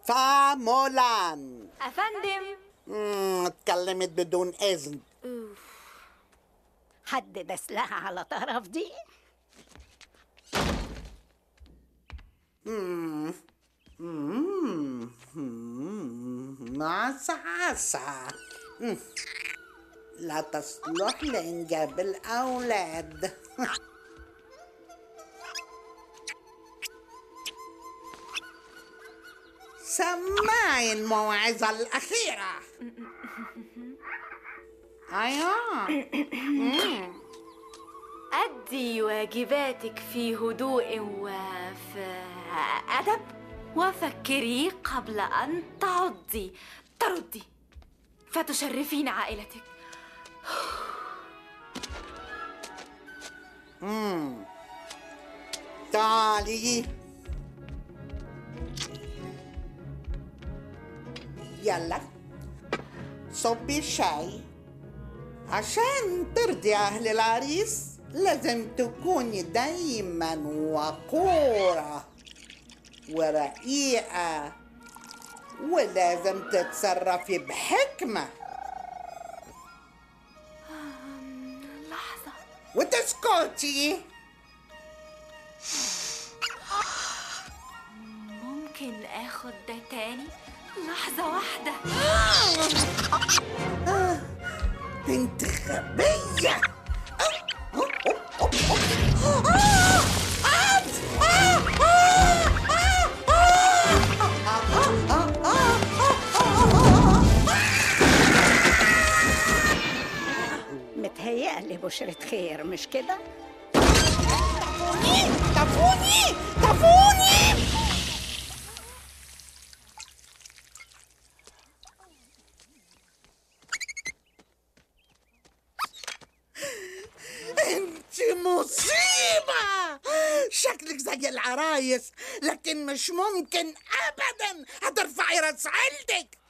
فامولان أفندم مم، اتكلمت بدون إذن حد دسلها على طرف دي معسعسة مم. لا تصلح لإنجاب الأولاد سماعي الموعظة الأخيرة أيوه أدي واجباتك في هدوء وفي أدب وفكري قبل أن تعضي تردي فتشرفين عائلتك تعالي يلا صبي الشاي عشان ترضي أهل العريس لازم تكوني دايما وقورة ورقيقة ولازم تتصرفي بحكمة لحظة وتسكتي ممكن آخد ده تاني لحظة واحدة بنت غبية متهيألي بشرة خير مش كده طفوني طفوني انت مصيبة شكلك زي العرايس لكن مش ممكن ابدا هترفعي راس عيلتك